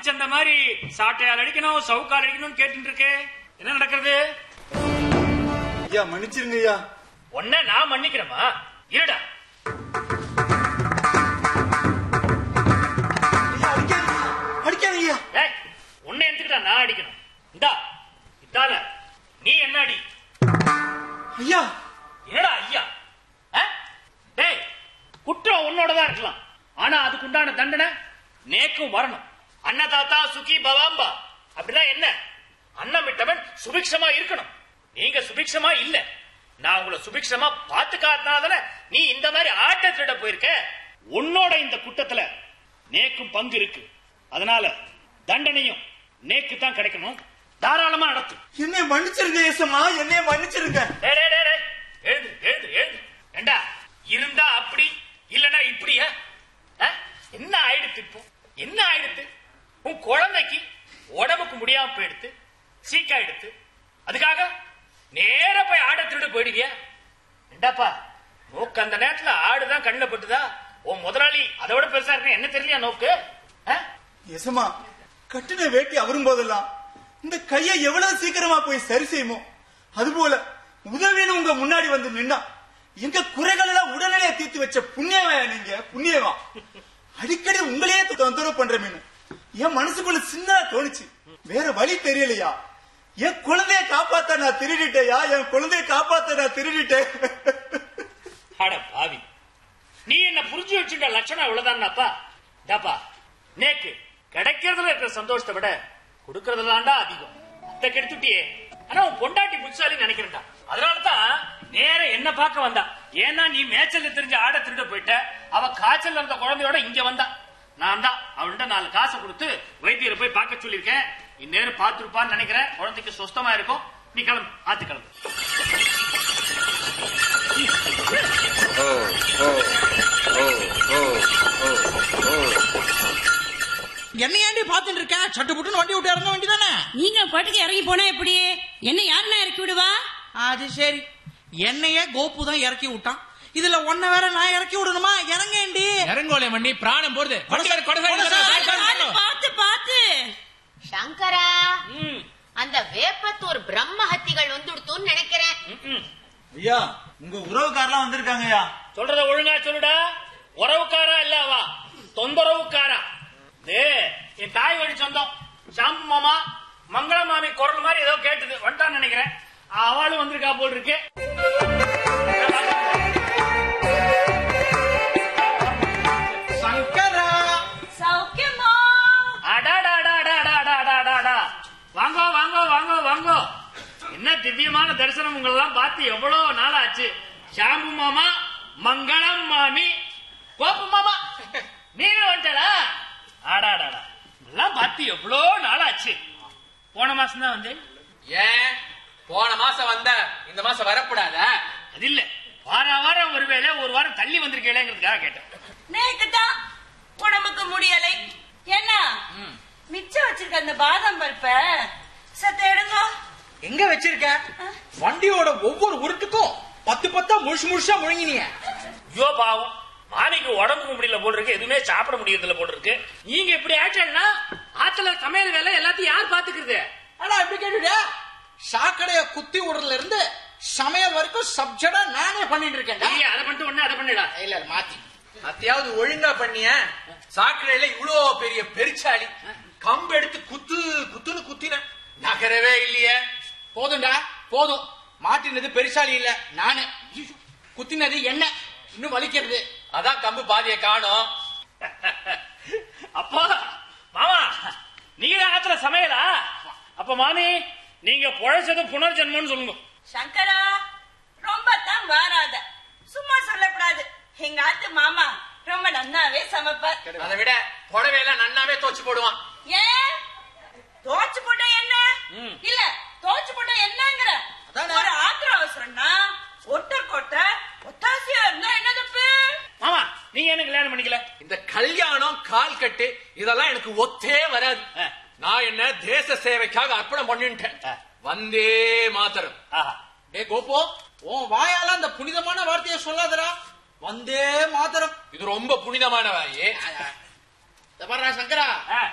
மதிச்சந்த மாதிரி சாட்டையால் அடிக்கணும் சவுக்கால் அடிக்கணும்னு கேட்டுட்டு இருக்கே என்ன நடக்கிறது ஐயா மன்னிச்சிருங்க ஐயா உன்ன நான் மன்னிக்கிறேமா இருடா ஐயா அடிக்காதீங்க அடிக்காதீங்க ஐயா ஏய் உன்னை எந்துக்கிட்டா நான் அடிக்கணும் இந்தா இதால நீ என்ன அடி ஐயா என்னடா ஐயா ஆ? டேய் குற்றம் உன்னோடதான் இருக்கலாம் ஆனா அதுக்கு உண்டான தண்டனை நேக்கும் வரணும் அன்னதாத்தா சுகி பவாம்பா அப்படின்னா என்ன அன்னம் விட்டவன் சுபிக்ஷமா இருக்கணும் நீங்க சுபிக்ஷமா இல்ல நான் உங்களை சுபிக்ஷமா பார்த்து காட்டினாதானே நீ இந்த மாதிரி ஆட்ட திருட போயிருக்க உன்னோட இந்த குற்றத்துல நேக்கும் பங்கு இருக்கு அதனால தண்டனையும் நேக்கு தான் கிடைக்கணும் தாராளமா நடத்தும் என்னை மன்னிச்சிருங்க ஏசம்மா என்னைய மன்னிச்சிருங்க டேய், டேய், டேய், டேய். எழுது எழுது எழுது ஏண்டா இருந்தா அப்படி இல்லனா இப்படியா ஆ? என்ன ஆயிடுத்து இப்போ என்ன ஆயிடுத்து உன் குழந்தைக்கு உடம்புக்கு முடியாம போயிடுத்து சீக்காயிடுத்து அதுக்காக நேரா போய் ஆடை திருட போயிடுவியா ஏண்டாப்பா நோக்கு அந்த நேரத்துல ஆடுதான் கண்ணில் பட்டுதா உன் முதலாளி அதோட பெருசா இருக்க என்ன தெரியலையா நோக்கு ஆ? ஏசம்மா கட்டின வேட்டி அவரும் போதெல்லாம் இந்த கையை எவ்வளவு சீக்கிரமா போய் சரி செய்யுமோ அதுபோல உதவின்னு உங்க முன்னாடி வந்து நின்னா எங்க குறைகள் எல்லாம் உடனடியா தீர்த்து வச்ச புண்ணியவா நீங்க புண்ணியவா அடிக்கடி உங்களையே தொந்தரவு பண்ற மீன் என் மனசுக்குள்ள சின்ன தோணுச்சு வேற வழி தெரியலையா என் குழந்தைய காப்பாத்த நான் திருடிட்டேயா என் குழந்தைய காப்பாத்த நான் திருடிட்டேன் அட பாவி நீ என்ன புரிஞ்சு வச்சுட்ட லட்சணம் இவ்வளவுதான்ப்பா டாப்பா நேக்கு கிடைக்கிறதுல இருக்கிற சந்தோஷத்தை விட கொடுக்கறதுலாம்டா அதிகம் அத்தை கெடுத்துட்டியே ஆனா உன் பொண்டாட்டி புட்சாலி நினைக்கிறேன்டா அதனாலதான் நேர என்ன பார்க்க வந்தா ஏன்னா நீ மேய்ச்சல்ல தெரிஞ்ச ஆட திருட போயிட்ட அவ காய்ச்சல் இருந்த குழந்தையோட இங்க வந்தா நான் தான் அவள்கிட்ட நாலு காசை கொடுத்து வைத்தியரை போய் பார்க்க சொல்லியிருக்கேன் இந்நேரம் பார்த்துருப்பான்னு நினைக்கிறேன் குழந்தைக்கு சுஸ்தமா இருக்கும் நீ கிளம்பு ஆத்து கிளம்பு என்ன ஏண்டி பாத்துட்டு இருக்க சட்டு புட்டுன்னு வண்டி விட்டு இறங்க வேண்டியதானே நீங்க பாட்டுக்கு இறங்கி போனா எப்படி என்ன யாருன்னா இறக்கி விடுவா அது சரி என்னையே கோப்பு தான் இறக்கி விட்டான் இதுல ஒன்ன வேற நான் இறக்கி விடணுமா இறங்கேண்டி இறங்கோலே மண்ணி பிராணம் போறது வண்டிக்கார கொடை பாத்து, பாத்து பாத்து சங்கரா ம் அந்த வேப்பத்தூர் பிரம்மஹத்திகள் வந்துடுத்துன்னு நினைக்கிறேன் ம் ஐயா உங்க உறவுக்காரெல்லாம் வந்திருக்காங்க ஐயா சொல்றத ஒழுங்கா சொல்லுடா உறவுக்காரா இல்ல அவா தொந்தரவுக்காரா இது என் தாய் வழி சொந்தம் ஷாம்பு மாமா மங்கள மாமி குரல் மாதிரி ஏதோ கேட்டது வந்துட்டான்னு நினைக்கிறேன் அவளும் வந்திருக்கா போல் இருக்கு சங்கரா சௌக்கியமா அடாடாடாடாடாடாடாடா. வாங்கோ வாங்கோ வாங்கோ வாங்கோ என்ன திவ்யமான தரிசனம் உங்களெல்லாம் பார்த்து எவ்வளவு நாள் ஆச்சு ஷாம்பு மாமா மங்களம் மாமி கோப்பு மாமா நீங்க வந்துட்டா ஆடாடாடா எல்லாம் பார்த்து எவ்வளோ நாள் ஆச்சு போன மாசம் தான் வந்து ஏன் போன மாசம் வந்த இந்த மாசம் வரக்கூடாத அது இல்ல வார வாரம் ஒருவேளை ஒரு வாரம் தள்ளி வந்திருக்கேங்கிறதுக்காக கேட்டேன் நேக்குதான் உடம்புக்கு முடியலை என்ன மிச்சம் வச்சிருக்க அந்த பாதாம் பருப்ப சத்த எடுங்க எங்க வச்சிருக்க வண்டியோட ஒவ்வொரு உருட்டுக்கும் பத்து பத்தா முழுசு முழுசா முழுங்கினிய ஐயோ பாவம் மாமிக்கு உடம்புக்கு முடியல போல் இருக்கு எதுவுமே சாப்பிட முடியறதுல போல் இருக்கு நீங்க இப்படி ஆச்சா ஆத்துல சமையல் வேலை எல்லாத்தையும் யார் பாத்துக்கிறது ஆனா எப்படி கேட்டுட சாக்கடைய குத்தி விடுறதுல இருந்து சமையல் வரைக்கும் சப்ஜெக்டா நானே பண்ணிட்டு இருக்கேன் நீ அதை பண்ணிட்டு ஒண்ணு அதை பண்ணிடா இல்ல இல்ல, மாத்தி அத்தையாவது ஒழுங்கா பண்ணிய சாக்கடையில இவ்வளோ பெரிய பெருச்சாளி கம்பு எடுத்து குத்து குத்துன்னு குத்தின நகரவே இல்லையே போதும்டா போதும் மாட்டினது பெருசாலி இல்ல நானு குத்தினது என்ன இன்னும் வலிக்கிறது அதான் கம்பு பாதியை காணோம் அப்போ மாமா நீங்க தான் ஆத்துல சமையலா அப்ப மாமி நீங்க பொழைச்சது புனர்ஜென்மம்னு சொல்லுங்க சங்கரா ரொம்ப தான் வாராத சும்மா சொல்லக்கூடாது எங்க ஆத்து மாமா ரொம்ப நன்னாவே சமைப்பார் அதை விட புடவையெல்லாம் நன்னாவே தோச்சு போடுவான் ஏன் தோச்சு போட்ட என்ன ம். இல்ல தோச்சு போட்ட என்னங்கிற அதானே. ஒரு ஆத்திர அவசரம்னா ஒட்ட கொட்ட ஒத்தாசியா இருந்தா என்ன தப்பு மாமா நீங்க என்ன கல்யாணம் பண்ணிக்கல இந்த கல்யாணம் கால் கட்டு இதெல்லாம் எனக்கு ஒத்தே வராது ஆ. நான் என்ன தேச சேவைக்காக அர்ப்பணம் பண்ணிட்டேன் ஆ. வந்தே மாத்தரம் ஆஹா டே கோபோ உன் வாயால அந்த புனிதமான வார்த்தையை சொல்லாதடா வந்தே மாதரம் இது ரொம்ப புனிதமான வாயே இந்த பாருடா சங்கரா ஆ.